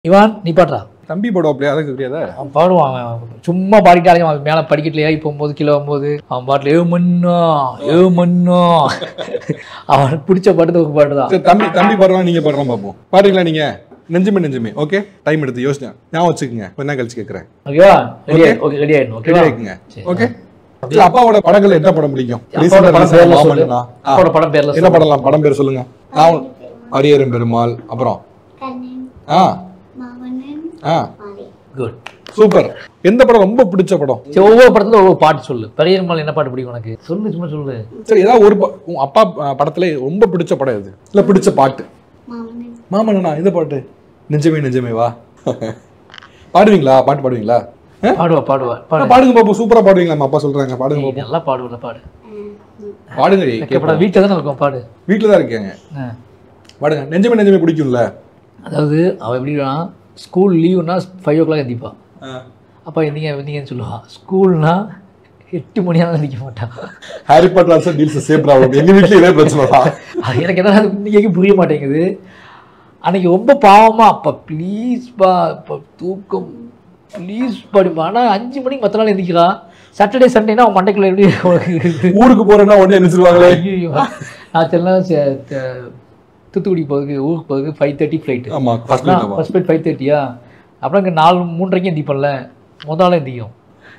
Ivan நீ பாடுறா தம்பி படம் அப்படியே அதுக்கு தெரியாதா அவன் பாடுவான் அவன் சும்மா பாடிட்டாலே அவன் மேலே படிக்கட்டில் ஏறி போகும்போது கீழே வரும்போது அவன் பாட்டில் ஏ மண்ணா ஏ மண்ணா அவனுக்கு பிடிச்ச பாட்டு ஒரு பாட்டு தான் சரி, தம்பி தம்பி பாடுறான் நீங்க பாடுறான் பார்ப்போம் பாடுறீங்களா நீங்க நெஞ்சுமே நெஞ்சுமே ஓகே டைம் எடுத்து யோசிச்சேன் ஞாபகம் வச்சுக்கோங்க கொஞ்ச நேரம் கழிச்சு கேட்கறேன் ஓகேவா ரெடி ஓகே ரெடி ஆயிடணும் ரெடி ஓகேவா ஆயிக்குங்க சரி. ஓகே சரி, அப்பாவோட படங்கள் என்ன படம் பிடிக்கும் அப்பாவோட படம் பேர்ல சொல்லு மாமன்னனா? ஆ. அப்பாவோட படம் பேர்ல என்ன படம்லாம் படம் பேர் சொல்லுங்க நான் அரியரும் பெருமாள் அப்புறம் கண்ணன் ஆ மாமன்னன் ஆ மாலை குட் சூப்பர் எந்த படம் ரொம்ப பிடிச்ச படம் சரி ஒவ்வொரு படத்துல ஒவ்வொரு பாட்டு சொல்லு பெரியம்மாள் என்ன பாட்டு பிடிக்கும் உனக்கு சொல்லு சும்மா சொல்லு சரி ஏதாவது ஒரு ப- உங்க அப்பா அஹ், படத்துல ரொம்ப பிடிச்ச படம் எது இல்ல பிடிச்ச பாட்டு மாமன்னன் மாமன்னனா இந்த பாட்டு நெஞ்சமே நெஞ்சமே வா பாடுவீங்களா பாட்டு பாடுவீங்களா ஆ? பாடுவா பாடுவா ஆ, பாடு பாடுங்க பாப்போம் சூப்பரா பாடுவீங்களா நம்ம அப்பா சொல்றாங்க பாடுங்க நீ பாப்போம் நல்லா பாடுவல பாடு பாடுங்க டேய், கேட்படா கேட்போம். வீட்டில் தானே இருக்கும் பாடு வீட்டுல தான் இருக்கேங்க ஆ. பாடுங்க நெஞ்சமே நெஞ்சமே பிடிக்கும்ல அதாவது அவள் எப்படின்னா ஸ்கூல் லீவுனா ஃபைவ் ஓ கிளாக் எந்திப்பா அப்பா எந்திங்க எந்திங்கன்னு சொல்லுவான் ஸ்கூல்னா எட்டு மணியாலும் எந்திக்க மாட்டான் Harry Potter also deals same problem எங்க வீட்ல இதே பிரச்சனை தான் அது எனக்கு என்ன இன்னைக்கு புரிய மாட்டேங்குது அன்னைக்கு ரொம்ப பாவமா அப்பா ப்ளீஸ் பா இப்போ தூக்கம் ப்ளீஸ் படிப்பா ஆனால் அஞ்சு மணிக்கு மற்ற நாள் எந்திக்கிறான் சாட்டர்டே சண்டேனா அவன் மண்டைக்குள்ள எப்படி அவனுக்கு ஊருக்கு போறேன்னா உடனே நினைச்சிருவாங்களே ஐயோ நான் சில தூத்துக்குடி போகுது ஊருக்கு போகுது ஃபைவ் தேர்ட்டி ஃப்ளைட்டு ஆமா ஃபர்ஸ்ட் ஆமா ஃபர்ஸ்ட் ஃப்ளைட் ஃபைவ் தேர்ட்டியா அப்புறம் இங்கே நாலு மூன்றரைக்கும் எந்திப்பல்ல முதல் நாள் எந்திக்கும்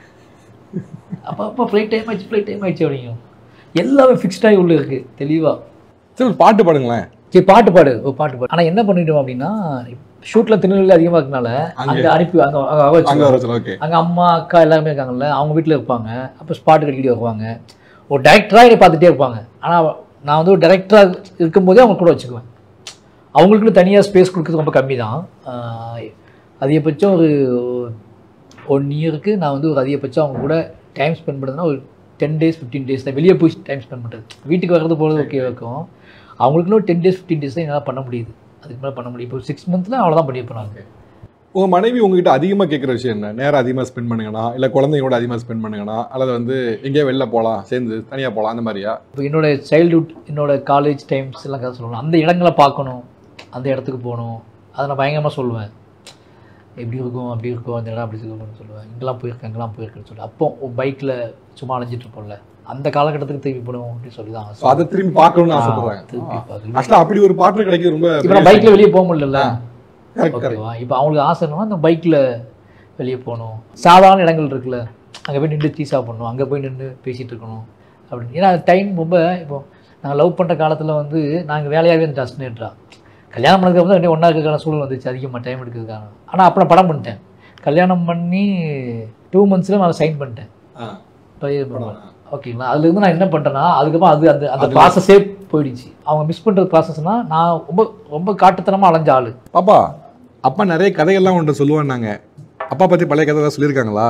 அப்போ அப்போ ஃப்ளைட் டைம் ஆயிடுச்சு ஃப்ளைட் டைம் ஆயிடுச்சு அப்படிங்கும் எல்லாமே ஃபிக்ஸ்டாகி உள்ள இருக்கு தெளிவாக சரி ஒரு பாட்டு பாடுங்களேன் சரி பாட்டு பாடு ஒரு பாட்டு பாடு ஆனால் என்ன பண்ணிட்டோம் அப்படின்னா ஷூட்டில் திருநெல்வேலி அதிகமாக இருக்கனால அங்கே அனுப்பி அங்கே அங்கே அங்க வச்சு வர சொல்ல ஓகே அங்கே அம்மா அக்கா எல்லாருமே இருக்காங்கல்ல அவங்க வீட்டில் இருப்பாங்க அப்போ ஸ்பாட்டு கட்டிக்கிட்டு வருவாங்க ஒரு டேரக்டராக என்னை பார்த்துட்டே இருப்பாங்க ஆனால் நான் வந்து ஒரு டேரக்டராக இருக்கும்போதே அவங்க கூட வச்சுக்குவேன் அவங்களுக்குன்னு தனியாக ஸ்பேஸ் கொடுக்குறது ரொம்ப கம்மி தான் அதிகபட்சம் ஒரு ஒன் இயருக்கு நான் வந்து ஒரு அதிகபட்சம் அவங்க கூட டைம் ஸ்பெண்ட் பண்ணுறதுனா ஒரு டென் டேஸ் ஃபிஃப்டீன் டேஸ் தான் வெளியே போய் டைம் ஸ்பெண்ட் பண்ணுறது வீட்டுக்கு வர்றது போகிறது ஓகே இருக்கும் அவங்களுக்குன்னு ஒரு டென் டேஸ் ஃபிஃப்டீன் டேஸ் தான் என்னால் பண்ண முடியுது அதுக்கு மேலே பண்ண முடியும் இப்போ சிக்ஸ் மந்த்தில் அவ்வளோதான் பண்ணியிருப்பேன் நான் உங்க மனைவி உங்ககிட்ட அதிகமா கேட்குற விஷயம் என்ன நேரம் அதிகமா ஸ்பெண்ட் பண்ணுங்கண்ணா இல்ல குழந்தைங்களோட அதிகமா ஸ்பெண்ட் பண்ணுங்கண்ணா அல்லது வந்து எங்கேயோ வெளில போலாம் சேர்ந்து தனியா போலாம் அந்த மாதிரியா இப்போ என்னோட சைல்ட்ஹுட் என்னோட காலேஜ் டைம்ஸ் எல்லாம் கதை சொல்லணும் அந்த இடங்களை பார்க்கணும் அந்த இடத்துக்கு போகணும் அதை நான் பயங்கரமாக சொல்லுவேன் எப்படி இருக்கும் அப்படி இருக்கும் அந்த இடம் அப்படி இருக்கும்னு சொல்லுவேன் இங்கெல்லாம் போயிருக்கேன் இங்கெல்லாம் போயிருக்கேன்னு சொல்லி அப்போ பைக்கில் சும்மா அலைஞ்சிட்டு இருப்போம்ல அந்த காலகட்டத்துக்கு திரும்பி போகணும் அப்படின்னு சொல்லி தான் So அதை திரும்பி பார்க்கணும்னு ஆசைப்படுறாங்க திருப்பி பார்க்கணும் ஆக்சுவலா அப்படி ஒரு பாட்டு கிடைக்கிறது ரொம்ப இப்போ நான் பைக்கில் வெளியே போக முடியல correct, correct. ஓகேவா இப்போ அவங்களுக்கு ஆசை என்னன்னா அந்த பைக்கில் வெளியே போகணும் சாதாரண இடங்கள் இருக்குல்ல அங்கே போய் நின்று டீ சாப்பிடணும் அங்கே போய் நின்று பேசிகிட்டு இருக்கணும் அப்படின்னு ஏன்னா டைம் ரொம்ப இப்போ நாங்கள் லவ் பண்ணுற காலத்தில் வந்து நாங்கள் வேலையாகவே இருந்துட்டு அஸ்னேட்ரா கல்யாணம் பண்ணதுக்கு வந்து ரெண்டு ஒன்றா இருக்கிற சூழல் வந்துச்சு அதிகமாக டைம் எடுக்கிறதுக்கான ஆனால் அப்புறம் படம் பண்ணிட்டேன் கல்யாணம் பண்ணி டூ மந்த்ஸில் நான் சைன் பண்ணிட்டேன் ஆ. பையன் பண்ணுவேன் ஓகேங்களா அதுலேருந்து நான் என்ன பண்ணிட்டேன்னா அதுக்கப்புறம் அது அந்த அந்த ப்ராசஸே போயிடுச்சு அவங்க மிஸ் பண்ணுற ப்ராசஸ்னால் நான் ரொம்ப ரொம்ப காட்டுத்தனமாக அலைஞ்ச ஆள் பாப்பா அப்பா நிறைய கதைகள்லாம் உன்ட்ட சொல்லுவான்னாங்க அப்பா பத்தி பழைய கதை ஏதாவது சொல்லியிருக்காங்களா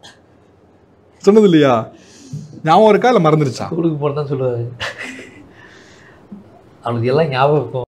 சொன்னது இல்லையா ஞாபகம் இருக்கா இல்ல மறந்துருச்சா ஸ்கூலுக்கு போகிறதான் சொல்லுவாரு அவனுக்கு எல்லாம் ஞாபகம் இருக்கும்